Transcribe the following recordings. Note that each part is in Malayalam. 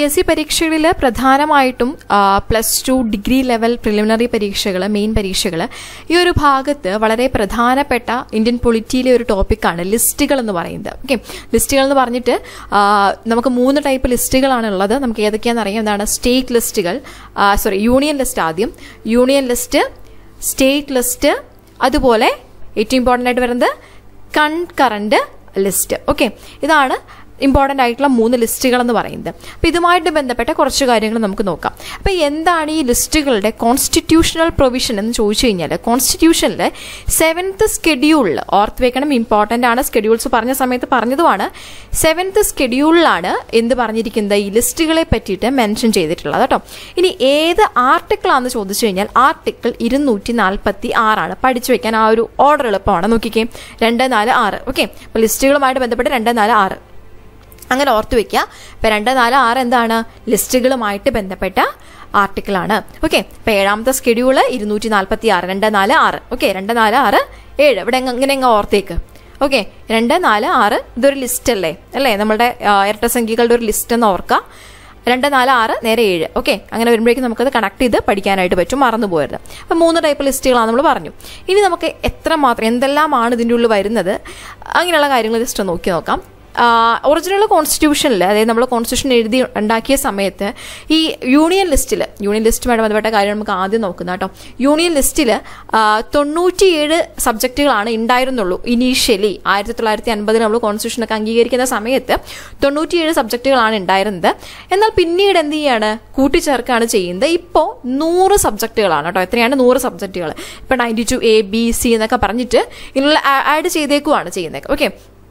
എസ് സി പരീക്ഷകളിൽ പ്രധാനമായിട്ടും plus two degree level preliminary പരീക്ഷകൾ മെയിൻ പരീക്ഷകൾ ഈ ഒരു ഭാഗത്ത് വളരെ പ്രധാനപ്പെട്ട ഇന്ത്യൻ പൊളിറ്റിയിലെ ഒരു ടോപ്പിക്കാണ് ലിസ്റ്റുകൾ എന്ന് പറയുന്നത് ഓക്കെ ലിസ്റ്റുകൾ എന്ന് പറഞ്ഞിട്ട് ആ, നമുക്ക് മൂന്ന് ടൈപ്പ് ലിസ്റ്റുകളാണ് ഉള്ളത് നമുക്ക് ഏതൊക്കെയാണെന്ന് അറിയാം എന്താണ് സ്റ്റേറ്റ് ലിസ്റ്റുകൾ സോറി യൂണിയൻ ലിസ്റ്റ് ആദ്യം യൂണിയൻ ലിസ്റ്റ് സ്റ്റേറ്റ് ലിസ്റ്റ് അതുപോലെ ഏറ്റവും ഇമ്പോർട്ടൻ്റ് ആയിട്ട് വരുന്നത് കൺകറന്റ് ലിസ്റ്റ് ഓക്കെ ഇതാണ് ഇമ്പോർട്ടൻ്റ് ആയിട്ടുള്ള മൂന്ന് ലിസ്റ്റുകൾ എന്ന് പറയുന്നത് അപ്പം ഇതുമായിട്ട് ബന്ധപ്പെട്ട കുറച്ച് കാര്യങ്ങൾ നമുക്ക് നോക്കാം അപ്പം എന്താണ് ഈ ലിസ്റ്റുകളുടെ കോൺസ്റ്റിറ്റ്യൂഷണൽ പ്രൊവിഷൻ എന്ന് ചോദിച്ചു കഴിഞ്ഞാൽ കോൺസ്റ്റിറ്റ്യൂഷനിൽ സെവൻത്ത് സ്കെഡ്യൂളിൽ ഓർത്ത് വെക്കണം ഇമ്പോർട്ടൻ്റ് ആണ് സ്കെഡ്യൂൾസ് പറഞ്ഞ സമയത്ത് പറഞ്ഞതുമാണ് സെവൻത്ത് സ്കെഡ്യൂളിലാണ് എന്ത് പറഞ്ഞിരിക്കുന്നത് ഈ ലിസ്റ്റുകളെ പറ്റിയിട്ട് മെൻഷൻ ചെയ്തിട്ടുള്ളത് കേട്ടോ ഇനി ഏത് ആർട്ടിക്കിളാണെന്ന് ചോദിച്ചു കഴിഞ്ഞാൽ ആർട്ടിക്കിൾ ഇരുന്നൂറ്റി നാൽപ്പത്തി ആറാണ് പഠിച്ചു വെക്കാൻ ആ ഒരു ഓർഡർ എളുപ്പമാണ് നോക്കിക്കേ രണ്ട് നാല് ആറ് ഓക്കെ അപ്പോൾ ലിസ്റ്റുകളുമായിട്ട് ബന്ധപ്പെട്ട് രണ്ട് നാല് ആറ് അങ്ങനെ ഓർത്ത് വെക്കുക ഇപ്പം രണ്ട് നാല് ആറ് എന്താണ് ലിസ്റ്റുകളുമായിട്ട് ബന്ധപ്പെട്ട ആർട്ടിക്കിളാണ് ഓക്കെ ഇപ്പം ഏഴാമത്തെ സ്കെഡ്യൂള് ഇരുന്നൂറ്റി നാൽപ്പത്തി ആറ് രണ്ട് നാല് ആറ് ഓക്കെ രണ്ട് നാല് ആറ് ഏഴ് ഇവിടെ എങ്ങ- ഇങ്ങനെ എങ്ങ് ഓർത്തേക്ക് ഓക്കെ രണ്ട് നാല് ആറ് ഇതൊരു ലിസ്റ്റ് അല്ലേ അല്ലേ നമ്മളുടെ ആ, ഇരട്ട സംഖ്യകളുടെ ഒരു ലിസ്റ്റ് എന്ന് ഓർക്കുക രണ്ട് നാല് ആറ് നേരെ ഏഴ് ഓക്കെ അങ്ങനെ വരുമ്പോഴേക്കും നമുക്കത് കണക്ട് ചെയ്ത് പഠിക്കാനായിട്ട് പറ്റും മറന്നു പോകരുത് അപ്പം മൂന്ന് ടൈപ്പ് ലിസ്റ്റുകളാണ് നമ്മൾ പറഞ്ഞു ഇനി നമുക്ക് എത്ര മാത്രം എന്തെല്ലാമാണ് ഇതിൻ്റെ ഉള്ളിൽ വരുന്നത് അങ്ങനെയുള്ള കാര്യങ്ങൾ ജസ്റ്റ് നോക്കി നോക്കാം ഒറിജിനൽ കോൺസ്റ്റിറ്റ്യൂഷനിൽ അതായത് നമ്മൾ കോൺസ്റ്റിറ്റ്യൂഷൻ എഴുതി ഉണ്ടാക്കിയ സമയത്ത് ഈ യൂണിയൻ ലിസ്റ്റിൽ യൂണിയൻ ലിസ്റ്റുമായിട്ട് ബന്ധപ്പെട്ട കാര്യം നമുക്ക് ആദ്യം നോക്കുന്ന കേട്ടോ യൂണിയൻ ലിസ്റ്റിൽ തൊണ്ണൂറ്റിയേഴ് സബ്ജക്റ്റുകളാണ് ഉണ്ടായിരുന്നുള്ളൂ ഇനീഷ്യലി ആയിരത്തി തൊള്ളായിരത്തി അൻപതിൽ നമ്മൾ കോൺസ്റ്റിറ്റ്യൂഷനൊക്കെ അംഗീകരിക്കുന്ന സമയത്ത് തൊണ്ണൂറ്റിയേഴ് സബ്ജക്റ്റുകളാണ് ഉണ്ടായിരുന്നത് എന്നാൽ പിന്നീട് എന്ത് ചെയ്യാണ് കൂട്ടിച്ചേർക്കാണ് ചെയ്യുന്നത് ഇപ്പോൾ നൂറ് സബ്ജക്റ്റുകളാണ് കേട്ടോ എത്രയാണ് നൂറ് സബ്ജക്റ്റുകൾ ഇപ്പോൾ ninety two A B C എന്നൊക്കെ പറഞ്ഞിട്ട് ഇതിനുള്ള ആഡ് ചെയ്തേക്കുവാണ് ചെയ്യുന്നത് ഓക്കെ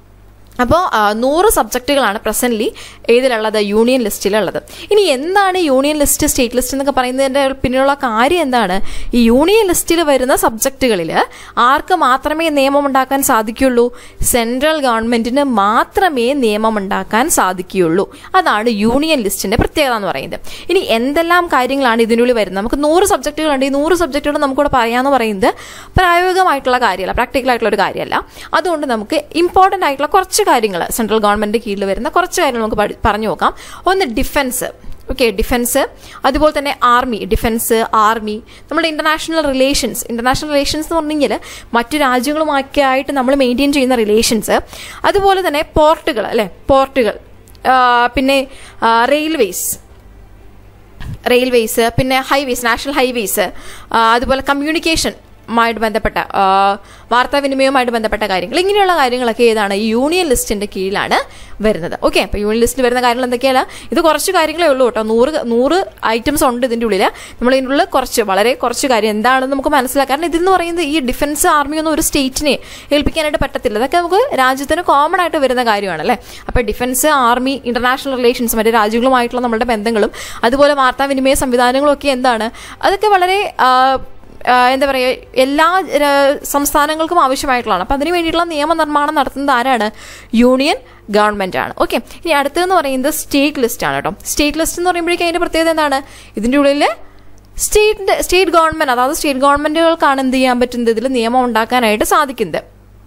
അപ്പോൾ നൂറ് സബ്ജക്റ്റുകളാണ് പ്രസന്റ്ലി ഏതിലുള്ളത് യൂണിയൻ ലിസ്റ്റിലുള്ളത് ഇനി എന്താണ് യൂണിയൻ ലിസ്റ്റ് സ്റ്റേറ്റ് ലിസ്റ്റ് എന്നൊക്കെ പറയുന്നതിൻ്റെ പിന്നിലുള്ള കാര്യം എന്താണ് ഈ യൂണിയൻ ലിസ്റ്റിൽ വരുന്ന സബ്ജക്റ്റുകളിൽ ആർക്ക് മാത്രമേ നിയമം ഉണ്ടാക്കാൻ സാധിക്കുള്ളൂ സെൻട്രൽ ഗവൺമെന്റിന് മാത്രമേ നിയമം ഉണ്ടാക്കാൻ സാധിക്കുകയുള്ളൂ അതാണ് യൂണിയൻ ലിസ്റ്റിന്റെ പ്രത്യേകത എന്ന് പറയുന്നത് ഇനി എന്തെല്ലാം കാര്യങ്ങളാണ് ഇതിനുള്ളിൽ വരുന്നത് നമുക്ക് നൂറ് സബ്ജക്റ്റുകളുണ്ട് ഈ നൂറ് സബ്ജക്റ്റുകൾ നമുക്കിവിടെ പറയാന്ന് പറയുന്നത് പ്രായോഗികമായിട്ടുള്ള കാര്യമല്ല പ്രാക്ടിക്കൽ ആയിട്ടുള്ള ഒരു കാര്യമല്ല അതുകൊണ്ട് നമുക്ക് ഇമ്പോർട്ടൻ്റ് ആയിട്ടുള്ള കുറച്ച് കാര്യങ്ങൾ സെൻട്രൽ ഗവൺമെന്റ് കീഴിൽ വരുന്ന കുറച്ച് കാര്യങ്ങൾ നമുക്ക് പഠി- പറഞ്ഞു നോക്കാം ഒന്ന് ഡിഫൻസ് ഓക്കെ ഡിഫൻസ് അതുപോലെ തന്നെ ആർമി ഡിഫൻസ് ആർമി നമ്മുടെ ഇന്റർനാഷണൽ റിലേഷൻസ് ഇന്റർനാഷണൽ റിലേഷൻസ് എന്ന് പറഞ്ഞു കഴിഞ്ഞാൽ മറ്റു രാജ്യങ്ങളുമൊക്കെ ആയിട്ട് നമ്മൾ മെയിൻറ്റെയിൻ ചെയ്യുന്ന റിലേഷൻസ് അതുപോലെ തന്നെ പോർട്ടുകൾ അല്ലെ പോർട്ടുകൾ പിന്നെ റെയിൽവേസ് റെയിൽവേസ് പിന്നെ ഹൈവേസ് നാഷണൽ ഹൈവേസ് അതുപോലെ കമ്മ്യൂണിക്കേഷൻ മായിട്ട് ബന്ധപ്പെട്ട ആ, വാർത്താവിനിമയവുമായിട്ട് ബന്ധപ്പെട്ട കാര്യങ്ങൾ ഇങ്ങനെയുള്ള കാര്യങ്ങളൊക്കെ ഏതാണ് ഈ യൂണിയൻ ലിസ്റ്റിന്റെ കീഴിലാണ് വരുന്നത് ഓക്കെ അപ്പോൾ യൂണിയൻ ലിസ്റ്റിൽ വരുന്ന കാര്യങ്ങൾ എന്തൊക്കെയാണ് ഇത് കുറച്ച് കാര്യങ്ങളേ ഉള്ളൂ കേട്ടോ നൂറ് നൂറ് ഐറ്റംസ് ഉണ്ട് ഇതിൻ്റെ ഉള്ളിൽ നമ്മൾ ഇതിൻ്റെ ഉള്ളിൽ കുറച്ച് വളരെ കുറച്ച് കാര്യം എന്താണെന്ന് നമുക്ക് മനസ്സിലാക്കാം കാരണം ഇതെന്ന് പറയുന്നത് ഈ ഡിഫൻസ് ആർമി ഒന്നും ഒരു സ്റ്റേറ്റിനെ ഏൽപ്പിക്കാനായിട്ട് പറ്റത്തില്ല ഇതൊക്കെ നമുക്ക് രാജ്യത്തിന് കോമൺ ആയിട്ട് വരുന്ന കാര്യമാണ് അല്ലേ അപ്പോൾ ഡിഫൻസ് ആർമി ഇന്റർനാഷണൽ റിലേഷൻസ് മറ്റു രാജ്യങ്ങളുമായിട്ടുള്ള നമ്മുടെ ബന്ധങ്ങളും അതുപോലെ വാർത്താവിനിമയ സംവിധാനങ്ങളും ഒക്കെ എന്താണ് അതൊക്കെ വളരെ ആ, ആ, എന്താ പറയുക എല്ലാ ആ, സംസ്ഥാനങ്ങൾക്കും ആവശ്യമായിട്ടുള്ളതാണ് അപ്പം അതിന് വേണ്ടിയിട്ടുള്ള നിയമനിർമ്മാണം നടത്തുന്നത് ആരാണ് യൂണിയൻ ഗവൺമെന്റ് ആണ് ഓക്കെ ഇനി അടുത്തതെന്ന് പറയുന്നത് സ്റ്റേറ്റ് ലിസ്റ്റ് ആണ് കേട്ടോ സ്റ്റേറ്റ് ലിസ്റ്റ് എന്ന് പറയുമ്പോഴേക്കും അതിന്റെ പ്രത്യേകത എന്താണ് ഇതിന്റെ ഉള്ളിൽ സ്റ്റേറ്റ് സ്റ്റേറ്റ് ഗവൺമെന്റ് അതായത് സ്റ്റേറ്റ് ഗവൺമെന്റുകൾക്കാണ് എന്ത് ചെയ്യാൻ പറ്റുന്നത് ഇതിൽ നിയമം ഉണ്ടാക്കാനായിട്ട് സാധിക്കുന്നത്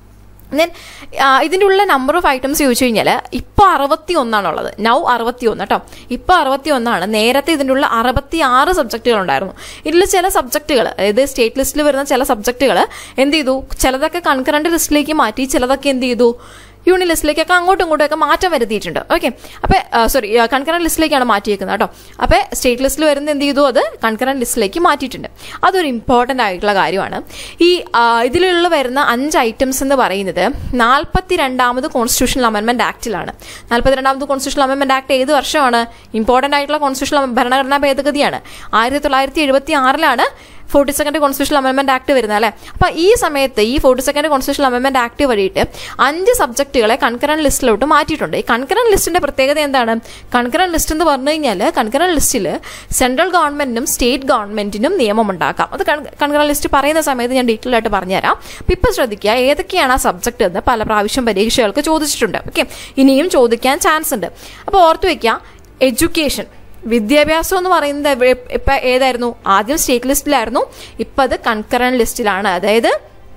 ദെൻ ഇതിൻ്റെ ഉള്ള നമ്പർ ഓഫ് ഐറ്റംസ് ചോദിച്ചു കഴിഞ്ഞാൽ ഇപ്പോൾ അറുപത്തി ഒന്നാണുള്ളത് നൗ അറുപത്തി ഒന്ന് കേട്ടോ ഇപ്പോൾ അറുപത്തി ഒന്നാണ് നേരത്തെ ഇതിൻ്റെ ഉള്ള അറുപത്തി ആറ് സബ്ജക്റ്റുകൾ ഉണ്ടായിരുന്നു ഇതിൽ ചില സബ്ജക്റ്റുകൾ അതായത് സ്റ്റേറ്റ് ലിസ്റ്റിൽ വരുന്ന ചില സബ്ജക്റ്റുകൾ എന്ത് ചെയ്തു ചിലതൊക്കെ കൺകറന്റ് ലിസ്റ്റിലേക്ക് മാറ്റി ചിലതൊക്കെ എന്ത് ചെയ്തു യൂണിയൻ ലിസ്റ്റിലേക്കൊക്കെ അങ്ങോട്ടും ഇങ്ങോട്ടും ഒക്കെ മാറ്റം വരുത്തിയിട്ടുണ്ട് ഓക്കെ അപ്പോൾ സോറി കൺകറന്റ് ലിസ്റ്റിലേക്കാണ് മാറ്റിയേക്കുന്നത് കേട്ടോ അപ്പോൾ സ്റ്റേറ്റ് ലിസ്റ്റിൽ വരുന്ന എന്ത് ചെയ്തു അത് കൺകറന്റ് ലിസ്റ്റിലേക്ക് മാറ്റിയിട്ടുണ്ട് അതൊരു ഇമ്പോർട്ടൻ്റ് ആയിട്ടുള്ള കാര്യമാണ് ഈ ആ, ഇതിലുള്ള വരുന്ന അഞ്ച് ഐറ്റംസ് എന്ന് പറയുന്നത് നാൽപ്പത്തി രണ്ടാമത് കോൺസ്റ്റിറ്റ്യൂഷണൽ അമെൻമെന്റ് ആക്ടിലാണ് നാൽപ്പത്തി രണ്ടാമത് കോൺസ്റ്റിറ്റ്യൂഷണൽ അമെൻമെന്റ് ആക്ട് ഏത് വർഷമാണ് ഇമ്പോർട്ടൻ്റ് ആയിട്ടുള്ള കോൺസ്റ്റിറ്റ്യൂഷണൽ ഭരണഘടനാ ഭേദഗതിയാണ് ആയിരത്തി തൊള്ളായിരത്തി എഴുപത്തി ആറിലാണ് ഫോർട്ടി സെക്കൻഡ് കോൺസ്റ്റിറ്റ്യൂഷണൽ അമെൻമെന്റ് ആക്ട് വരുന്നത് അല്ലേ അപ്പോൾ ഈ സമയത്ത് ഈ ഫോർട്ടി സെക്കൻഡ് കോൺസ്റ്റിറ്റ്യൂഷണൽ അമെൻമെന്റ് ആക്ട് വഴിയിട്ട് അഞ്ച് സബ്ജക്റ്റുകളെ കൺകറന്റ് ലിസ്റ്റിലോട്ട് മാറ്റിയിട്ടുണ്ട് ഈ കൺകറന്റ് ലിസ്റ്റിന്റെ പ്രത്യേകത എന്താണ് കൺകറന്റ് ലിസ്റ്റ് എന്ന് പറഞ്ഞു കഴിഞ്ഞാൽ കൺകറന്റ് ലിസ്റ്റിൽ സെൻട്രൽ ഗവൺമെന്റിനും സ്റ്റേറ്റ് ഗവൺമെന്റിനും നിയമം ഉണ്ടാക്കാം അത് കൺകറന്റ് ലിസ്റ്റ് പറയുന്ന സമയത്ത് ഞാൻ ഡീറ്റെയിൽ ആയിട്ട് പറഞ്ഞുതരാം അപ്പോൾ ഇപ്പോൾ ശ്രദ്ധിക്കുക ഏതൊക്കെയാണ് ആ സബ്ജക്ട് എന്ന് പല പ്രാവശ്യം പരീക്ഷകൾക്ക് ചോദിച്ചിട്ടുണ്ട് ഓക്കെ ഇനിയും ചോദിക്കാൻ ചാൻസ് ഉണ്ട് അപ്പോൾ ഓർത്തു വയ്ക്കുക എഡ്യൂക്കേഷൻ വിദ്യാഭ്യാസം എന്ന് പറയുന്നത് എവിടെ- ഇപ്പൊ ഏതായിരുന്നു ആദ്യം സ്റ്റേറ്റ് ലിസ്റ്റിലായിരുന്നു ഇപ്പൊ അത് കൺകറന്റ് ലിസ്റ്റിലാണ് അതായത്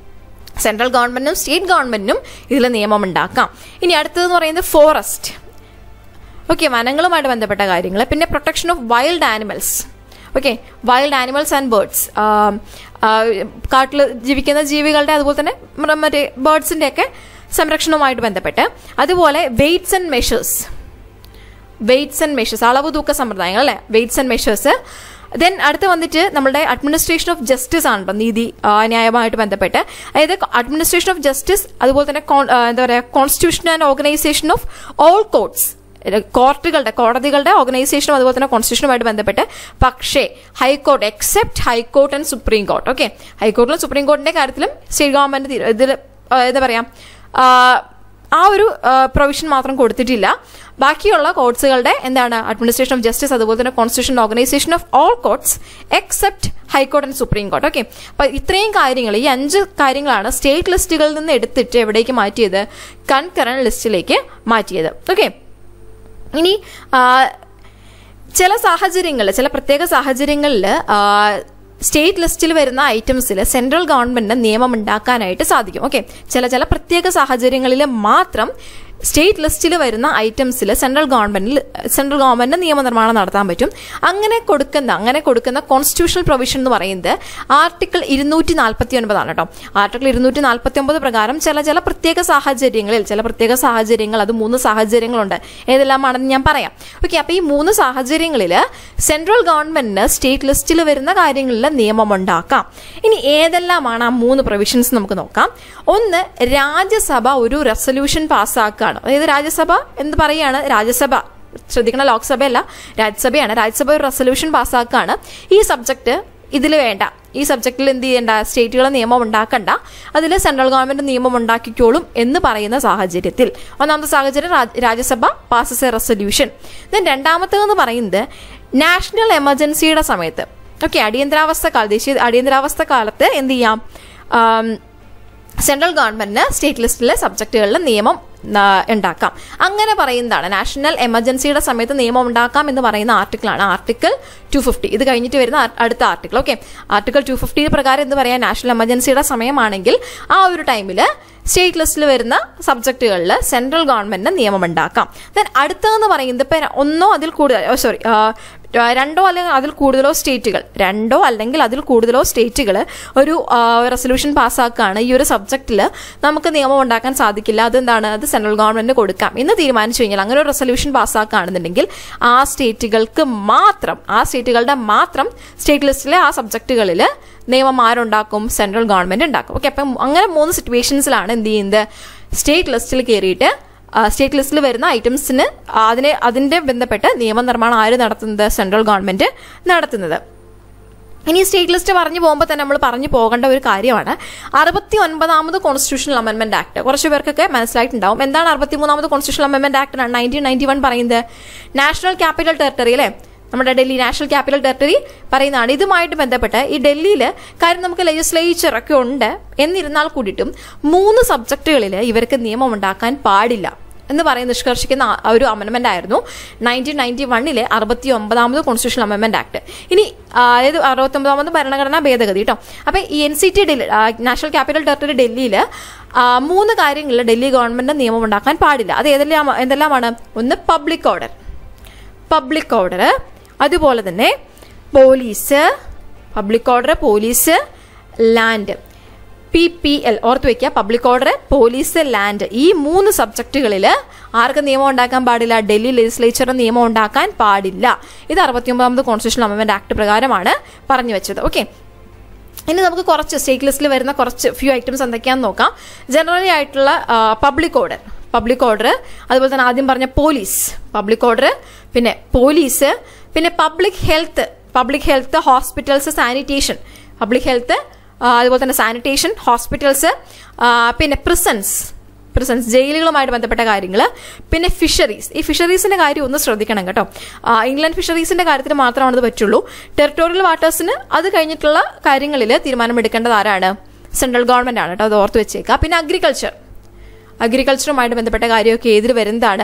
സെൻട്രൽ ഗവൺമെന്റിനും സ്റ്റേറ്റ് ഗവൺമെന്റിനും ഇതിൽ നിയമം ഉണ്ടാക്കാം ഇനി അടുത്തതെന്ന് പറയുന്നത് ഫോറസ്റ്റ് ഓക്കെ വനങ്ങളുമായിട്ട് ബന്ധപ്പെട്ട കാര്യങ്ങൾ പിന്നെ protection of wild animals okay wild animals and birds കാട്ടിൽ ജീവിക്കുന്ന ജീവികളുടെ അതുപോലെ തന്നെ മ- മറ്റേ ബേർഡ്സിന്റെ ഒക്കെ സംരക്ഷണവുമായിട്ട് ബന്ധപ്പെട്ട് അതുപോലെ weights and measures weights and measures അളവ് തൂക്ക സമ്പ്രദായങ്ങൾ അല്ലെ വെയ്റ്റ്സ് ആൻഡ് മെഷേഴ്സ് ദെൻ അടുത്ത് വന്നിട്ട് നമ്മുടെ അഡ്മിനിസ്ട്രേഷൻ ഓഫ് ജസ്റ്റിസ് ആണല്ലോ നീതി ആ, ന്യായമായിട്ട് ബന്ധപ്പെട്ട് അതായത് അഡ്മിനിസ്ട്രേഷൻ ഓഫ് ജസ്റ്റിസ് അതുപോലെ തന്നെ കോൺ- ആ, എന്താ പറയുക constitution and organisation of all courts കോർട്ടുകളുടെ കോടതികളുടെ ഓർഗനൈസേഷനും അതുപോലെ തന്നെ കോൺസ്റ്റിറ്റ്യൂഷനുമായിട്ട് ബന്ധപ്പെട്ട് പക്ഷേ high court except high court and supreme court okay ഹൈക്കോർട്ടിലും സുപ്രീം കോർട്ടിന്റെ കാര്യത്തിലും സ്റ്റേറ്റ് ഗവൺമെന്റ് ഇതിൽ എന്താ പറയാ ആ, ആ ഒരു പ്രൊവിഷൻ മാത്രം കൊടുത്തിട്ടില്ല ബാക്കിയുള്ള കോർട്സുകളുടെ എന്താണ് അഡ്മിനിസ്ട്രേഷൻ ഓഫ് ജസ്റ്റിസ് അതുപോലെ തന്നെ constitution organisation of all courts except high court and supreme court okay അപ്പൊ ഇത്രയും കാര്യങ്ങൾ ഈ അഞ്ച് കാര്യങ്ങളാണ് സ്റ്റേറ്റ് ലിസ്റ്റുകളിൽ നിന്ന് എടുത്തിട്ട് എവിടേക്ക് മാറ്റിയത് കൺകറന്റ് ലിസ്റ്റിലേക്ക് മാറ്റിയത് ഓക്കെ ഇനി ആ, ചില സാഹചര്യങ്ങളിൽ ചില പ്രത്യേക സാഹചര്യങ്ങളിൽ സ്റ്റേറ്റ് ലിസ്റ്റിൽ വരുന്ന ഐറ്റംസിൽ സെൻട്രൽ ഗവൺമെന്റിന് നിയമം ഉണ്ടാക്കാനായിട്ട് സാധിക്കും ഓക്കെ ചില ചില പ്രത്യേക സാഹചര്യങ്ങളിൽ മാത്രം സ്റ്റേറ്റ് ലിസ്റ്റിൽ വരുന്ന ഐറ്റംസിൽ സെൻട്രൽ ഗവൺമെന്റിൽ സെൻട്രൽ ഗവൺമെന്റിന് നിയമനിർമ്മാണം നടത്താൻ പറ്റും അങ്ങനെ കൊടുക്കുന്ന അങ്ങനെ കൊടുക്കുന്ന കോൺസ്റ്റിറ്റ്യൂഷണൽ പ്രൊവിഷൻ എന്ന് പറയുന്നത് ആർട്ടിക്കിൾ ഇരുന്നൂറ്റി നാൽപ്പത്തി ഒൻപതാണ് കേട്ടോ ആർട്ടിക്കിൾ ഇരുന്നൂറ്റി നാൽപ്പത്തി ഒമ്പത് പ്രകാരം ചില ചില പ്രത്യേക സാഹചര്യങ്ങളിൽ ചില പ്രത്യേക സാഹചര്യങ്ങൾ അത് മൂന്ന് സാഹചര്യങ്ങളുണ്ട് ഏതെല്ലാമാണെന്ന് ഞാൻ പറയാം ഓക്കെ അപ്പൊ ഈ മൂന്ന് സാഹചര്യങ്ങളിൽ സെൻട്രൽ ഗവൺമെന്റിന് സ്റ്റേറ്റ് ലിസ്റ്റിൽ വരുന്ന കാര്യങ്ങളിൽ നിയമം ഉണ്ടാക്കാം ഇനി ഏതെല്ലാമാണ് ആ മൂന്ന് പ്രൊവിഷൻസ് നമുക്ക് നോക്കാം ഒന്ന് രാജ്യസഭ ഒരു റെസൊല്യൂഷൻ പാസ്സാക്കുകയാണ് അതായത് രാജ്യസഭ എന്ന് പറയുകയാണ് രാജ്യസഭ ശ്രദ്ധിക്കണം ലോക്സഭയല്ല രാജ്യസഭയാണ് രാജ്യസഭ ഒരു റെസൊല്യൂഷൻ പാസ്സാക്കുകയാണ് ഈ സബ്ജക്ട് ഇതിൽ വേണ്ട ഈ സബ്ജക്റ്റിൽ എന്ത് ചെയ്യേണ്ട സ്റ്റേറ്റുകൾ നിയമം ഉണ്ടാക്കണ്ട അതിൽ സെൻട്രൽ ഗവൺമെന്റ് നിയമം ഉണ്ടാക്കിക്കോളും എന്ന് പറയുന്ന സാഹചര്യത്തിൽ ഒന്നാമത്തെ സാഹചര്യം രാജ്- Rajya Sabha passes a resolution then രണ്ടാമത്തേതെന്ന് പറയുന്നത് നാഷണൽ എമർജൻസിയുടെ സമയത്ത് ഓക്കെ അടിയന്തരാവസ്ഥ കാലത്ത് ദേശീയ അടിയന്തരാവസ്ഥ കാലത്ത് എന്ത് ചെയ്യാം ആം, സെൻട്രൽ ഗവൺമെന്റിന് സ്റ്റേറ്റ് ലിസ്റ്റിലെ സബ്ജക്റ്റുകളിൽ നിയമം ആ, ഉണ്ടാക്കാം അങ്ങനെ പറയുന്നതാണ് നാഷണൽ എമർജൻസിയുടെ സമയത്ത് നിയമം ഉണ്ടാക്കാം എന്ന് പറയുന്ന ആർട്ടിക്കിളാണ് ആർട്ടിക്കിൾ ടു ഫിഫ്റ്റി ഇത് കഴിഞ്ഞിട്ട് വരുന്ന ആ- അടുത്ത article okay article two fifty പ്രകാരം എന്ത് പറയാം നാഷണൽ എമർജൻസിയുടെ സമയമാണെങ്കിൽ ആ ഒരു ടൈമിൽ സ്റ്റേറ്റ് ലിസ്റ്റിൽ വരുന്ന സബ്ജക്റ്റുകളിൽ സെൻട്രൽ ഗവൺമെന്റിന് നിയമം ഉണ്ടാക്കാം ദെൻ അടുത്തതെന്ന് പറയുന്നത് ഇപ്പം ഒന്നോ അതിൽ കൂടുതൽ സോറി രണ്ടോ അല്ലെങ്കിൽ അതിൽ കൂടുതലോ സ്റ്റേറ്റുകൾ രണ്ടോ അല്ലെങ്കിൽ അതിൽ കൂടുതലോ സ്റ്റേറ്റുകൾ ഒരു റെസൊല്യൂഷൻ പാസ്സാക്കുകയാണ് ഈ ഒരു സബ്ജക്റ്റിൽ നമുക്ക് നിയമം ഉണ്ടാക്കാൻ സാധിക്കില്ല അതെന്താണ് അത് സെൻട്രൽ ഗവൺമെന്റിന് കൊടുക്കാം എന്ന് തീരുമാനിച്ചു കഴിഞ്ഞാൽ അങ്ങനെ ഒരു റെസൊല്യൂഷൻ പാസ്സാക്കുകയാണെന്നുണ്ടെങ്കിൽ ആ സ്റ്റേറ്റുകൾക്ക് മാത്രം ആ സ്റ്റേറ്റുകളുടെ മാത്രം സ്റ്റേറ്റ് ലിസ്റ്റിലെ ആ സബ്ജക്റ്റുകളിൽ നിയമം ആരുണ്ടാക്കും സെൻട്രൽ ഗവൺമെന്റ് ഉണ്ടാക്കും ഓക്കെ അപ്പം അങ്ങനെ മൂന്ന് സിറ്റുവേഷൻസിലാണ് എന്ത് ചെയ്യുന്നത് സ്റ്റേറ്റ് ലിസ്റ്റിൽ കയറിയിട്ട് സ്റ്റേറ്റ് ലിസ്റ്റിൽ വരുന്ന ഐറ്റംസിന് അതിനെ അതിന്റെ ബന്ധപ്പെട്ട് നിയമനിർമ്മാണം ആര് നടത്തുന്നത് സെൻട്രൽ ഗവൺമെന്റ് നടത്തുന്നത് ഇനി സ്റ്റേറ്റ് ലിസ്റ്റ് പറഞ്ഞു പോകുമ്പോൾ തന്നെ നമ്മൾ പറഞ്ഞു പോകേണ്ട ഒരു കാര്യമാണ് അറുപത്തി ഒൻപതാമത് കോൺസ്റ്റിറ്റ്യൂഷണൽ അമെന്റ്മെന്റ് ആക്ട് കുറച്ച് പേർക്കൊക്കെ മനസ്സിലായിട്ടുണ്ടാവും എന്താണ് അറുപത്തി മൂന്നാമത് constitutional amendment act nineteen ninety one പറയുന്നത് നാഷണൽ ക്യാപിറ്റൽ ടെറിട്ടറി അല്ലേ നമ്മുടെ ഡൽഹി നാഷണൽ ക്യാപിറ്റൽ ടെറിട്ടറി പറയുന്നതാണ് ഇതുമായിട്ട് ബന്ധപ്പെട്ട് ഈ ഡൽഹിയിൽ കാര്യം നമുക്ക് ലെജിസ്ലേച്ചർ ഒക്കെ ഉണ്ട് എന്നിരുന്നാൽ കൂടിയിട്ടും മൂന്ന് സബ്ജക്റ്റുകളിൽ ഇവർക്ക് നിയമം ഉണ്ടാക്കാൻ പാടില്ല എന്ന് പറയുന്ന നിഷ്കർഷിക്കുന്ന ആ ഒരു അമെൻമെന്റ് ആയിരുന്നു നയൻറ്റീൻ നയൻറ്റി വണ്ണിലെ അറുപത്തി ഒമ്പതാമത് കോൺസ്റ്റിറ്റ്യൂഷൻ അമെൻമെന്റ് ആക്ട് ഇനി ആ, അതായത് അറുപത്തി ഒമ്പതാമത് ഭരണഘടനാ ഭേദഗതി കേട്ടോ അപ്പൊ ഈ N C T Delhi national capital territory ഡൽഹിയിൽ മൂന്ന് കാര്യങ്ങളിൽ ഡൽഹി ഗവൺമെന്റ് നിയമം ഉണ്ടാക്കാൻ പാടില്ല അത് ഏതെല്ലാം എന്തെല്ലാമാണ് ഒന്ന് പബ്ലിക് ഓർഡർ പബ്ലിക് ഓർഡർ അതുപോലെ തന്നെ police public order police land P P L ഓർത്ത് വെക്കുക പബ്ലിക് ഓർഡർ പോലീസ് ലാൻഡ് ഈ മൂന്ന് സബ്ജക്റ്റുകളിൽ ആർക്ക് നിയമം ഉണ്ടാക്കാൻ പാടില്ല ഡൽഹി ലെജിസ്ലേച്ചറിന് നിയമം ഉണ്ടാക്കാൻ പാടില്ല ഇത് അറുപത്തിയൊമ്പതാമത് കോൺസ്റ്റിറ്റ്യൂഷൻ അമെന്റ്മെന്റ് ആക്ട് പ്രകാരമാണ് പറഞ്ഞു വെച്ചത് ഓക്കെ ഇനി നമുക്ക് കുറച്ച് സ്റ്റേറ്റ് ലിസ്റ്റിൽ വരുന്ന കുറച്ച് ഫ്യൂ ഐറ്റംസ് എന്തൊക്കെയാണെന്ന് നോക്കാം ജനറലി ആയിട്ടുള്ള പബ്ലിക് ഓർഡർ പബ്ലിക് ഓർഡർ അതുപോലെ തന്നെ ആദ്യം പറഞ്ഞ പോലീസ് പബ്ലിക് ഓർഡർ പിന്നെ പോലീസ് പിന്നെ public health public health hospitals sanitation public health അതുപോലെ തന്നെ സാനിറ്റേഷൻ ഹോസ്പിറ്റൽസ് പിന്നെ പ്രിസൺസ് പ്രിസൺസ് ജയിലുകളുമായിട്ട് ബന്ധപ്പെട്ട കാര്യങ്ങൾ പിന്നെ ഫിഷറീസ് ഈ ഫിഷറീസിന്റെ കാര്യം ഒന്ന് ശ്രദ്ധിക്കണം കേട്ടോ ആ, ഇംഗ്ലണ്ട് ഫിഷറീസിന്റെ കാര്യത്തിൽ മാത്രമാണ് ഇത് പറ്റുള്ളൂ ടെറിട്ടോറിയൽ വാട്ടേഴ്സിന് അത് കഴിഞ്ഞിട്ടുള്ള കാര്യങ്ങളിൽ തീരുമാനമെടുക്കേണ്ടത് ആരാണ് സെൻട്രൽ ഗവൺമെന്റ് ആണ് കേട്ടോ അത് ഓർത്ത് വെച്ചേക്കുക പിന്നെ അഗ്രികൾച്ചർ അഗ്രികൾച്ചറുമായിട്ട് ബന്ധപ്പെട്ട കാര്യമൊക്കെ ഏതിൽ വരുന്നതാണ്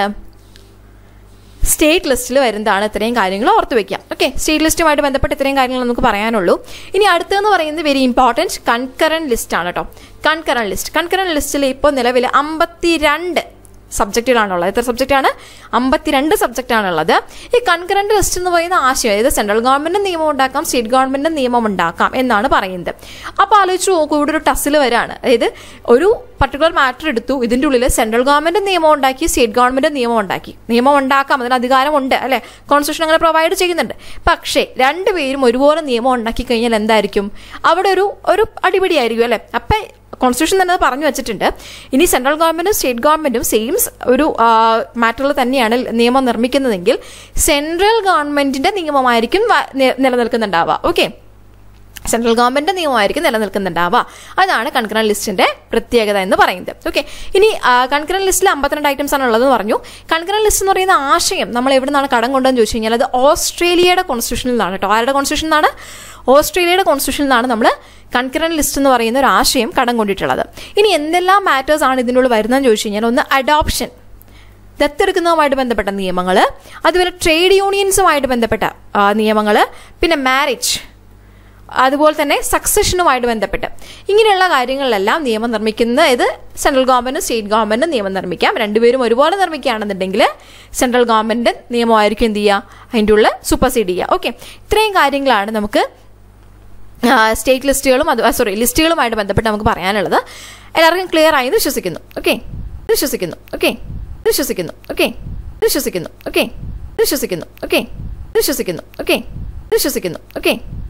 സ്റ്റേറ്റ് ലിസ്റ്റിൽ വരുന്നതാണ് ഇത്രയും കാര്യങ്ങൾ ഓർത്ത് വെക്കാം ഓക്കെ സ്റ്റേറ്റ് ലിസ്റ്റുമായിട്ട് ബന്ധപ്പെട്ട് ഇത്രയും കാര്യങ്ങൾ നമുക്ക് പറയാനുള്ളൂ ഇനി അടുത്തതെന്ന് പറയുന്നത് വെരി ഇമ്പോർട്ടൻറ്റ് കൺകറന്റ് ലിസ്റ്റ് ആണ് കേട്ടോ കൺകറന്റ് ലിസ്റ്റ് കൺകറന്റ് ലിസ്റ്റിൽ ഇപ്പോൾ നിലവിൽ അമ്പത്തിരണ്ട് സബ്ജക്റ്റുകളാണുള്ളത് എത്ര സബ്ജക്റ്റാണ് അമ്പത്തിരണ്ട് സബ്ജക്റ്റാണുള്ളത് ഈ കൺകറന്റ് ലിസ്റ്റ് എന്ന് പറയുന്ന ആശയം അതായത് സെൻട്രൽ ഗവൺമെന്റ് നിയമം ഉണ്ടാക്കാം സ്റ്റേറ്റ് ഗവൺമെന്റ് നിയമം ഉണ്ടാക്കാം എന്നാണ് പറയുന്നത് അപ്പോൾ ആലോചിച്ച് നോക്കൂ ഇവിടെ ഒരു ടസിൽ വരാണ് അതായത് ഒരു പർട്ടിക്കുലർ മാറ്റർ എടുത്തു ഇതിൻ്റെ ഉള്ളിൽ സെൻട്രൽ ഗവൺമെന്റ് നിയമം ഉണ്ടാക്കി സ്റ്റേറ്റ് ഗവൺമെന്റ് നിയമം ഉണ്ടാക്കി നിയമം ഉണ്ടാക്കാം അതിന് അധികാരമുണ്ട് അല്ലെ കോൺസ്റ്റിറ്റ്യൂഷൻ അങ്ങനെ പ്രൊവൈഡ് ചെയ്യുന്നുണ്ട് പക്ഷേ രണ്ടുപേരും ഒരുപോലെ നിയമം ഉണ്ടാക്കി കഴിഞ്ഞാൽ എന്തായിരിക്കും അവിടെ ഒരു ഒരു അടിപിടിയായിരിക്കും അല്ലെ അപ്പം കോൺസ്റ്റിറ്റ്യൂഷൻ തന്നെ അത് പറഞ്ഞു വെച്ചിട്ടുണ്ട് ഇനി സെൻട്രൽ ഗവൺമെന്റും സ്റ്റേറ്റ് ഗവൺമെന്റും സെയിം ഒരു മാറ്ററിൽ തന്നെയാണ് നിയമം നിർമ്മിക്കുന്നതെങ്കിൽ സെൻട്രൽ ഗവൺമെന്റിന്റെ നിയമമായിരിക്കും വ- നി- നിലനിൽക്കുന്നുണ്ടാവുക ഓക്കെ സെൻട്രൽ ഗവൺമെന്റ് നിയമമായിരിക്കും നിലനിൽക്കുന്നുണ്ടാവുക അതാണ് കൺകറന്റ് ലിസ്റ്റിന്റെ പ്രത്യേകത എന്ന് പറയുന്നത് ഓക്കെ ഇനി കൺകറന്റ് ലിസ്റ്റിൽ അമ്പത്തിരണ്ട് ഐറ്റംസ് ആണ് ഉള്ളതെന്ന് പറഞ്ഞു കൺകറന്റ് ലിസ്റ്റ് എന്ന് പറയുന്ന ആശയം നമ്മൾ എവിടെ നിന്നാണ് കടം കൊണ്ടെന്ന് ചോദിച്ചു കഴിഞ്ഞാൽ അത് ഓസ്ട്രേലിയയുടെ കോൺസ്റ്റിറ്റ്യൂഷനിൽ നിന്നാണ് കേട്ടോ ആരുടെ കോൺസ്റ്റിറ്റ്യൂഷനിൽ നിന്നാണ് ഓസ്ട്രേലിയയുടെ കോൺസ്റ്റിറ്റ്യൂഷനിൽ നിന്നാണ് നമ്മൾ കൺകറന്റ് ലിസ്റ്റ് എന്ന് പറയുന്ന ഒരു ആശയം കടം കൊണ്ടിട്ടുള്ളത് ഇനി എന്തെല്ലാം മാറ്റേഴ്സ് ആണ് ഇതിനുള്ളിൽ വരുന്നതെന്ന് ചോദിച്ചു കഴിഞ്ഞാൽ ഒന്ന് അഡോപ്ഷൻ ദത്തെടുക്കുന്നതുമായിട്ട് ബന്ധപ്പെട്ട നിയമങ്ങൾ അതുപോലെ ട്രേഡ് യൂണിയൻസുമായിട്ട് ബന്ധപ്പെട്ട നിയമങ്ങൾ പിന്നെ മാരേജ് അതുപോലെ തന്നെ സക്സഷനുമായിട്ട് ബന്ധപ്പെട്ട് ഇങ്ങനെയുള്ള കാര്യങ്ങളിലെല്ലാം നിയമം നിർമ്മിക്കുന്ന ഇത് സെൻട്രൽ ഗവൺമെന്റ് സ്റ്റേറ്റ് ഗവൺമെന്റ് നിയമം നിർമ്മിക്കാം രണ്ടുപേരും ഒരുപോലെ നിർമ്മിക്കുകയാണെന്നുണ്ടെങ്കിൽ സെൻട്രൽ ഗവൺമെന്റ് നിയമമായിരിക്കും എന്ത് ചെയ്യുക അതിൻ്റെ ഉള്ളിൽ സൂപ്പർസീഡ് ചെയ്യുക ഓക്കെ ഇത്രയും കാര്യങ്ങളാണ് നമുക്ക് സ്റ്റേറ്റ് ലിസ്റ്റുകളും അത് സോറി ലിസ്റ്റുകളുമായിട്ട് ബന്ധപ്പെട്ട് നമുക്ക് പറയാനുള്ളത് എല്ലാവർക്കും ക്ലിയർ ആയി എന്ന് വിശ്വസിക്കുന്നു ഓക്കെ വിശ്വസിക്കുന്നു ഓക്കെ വിശ്വസിക്കുന്നു ഓക്കെ വിശ്വസിക്കുന്നു ഓക്കെ വിശ്വസിക്കുന്നു ഓക്കെ വിശ്വസിക്കുന്നു ഓക്കെ വിശ്വസിക്കുന്നു ഓക്കെ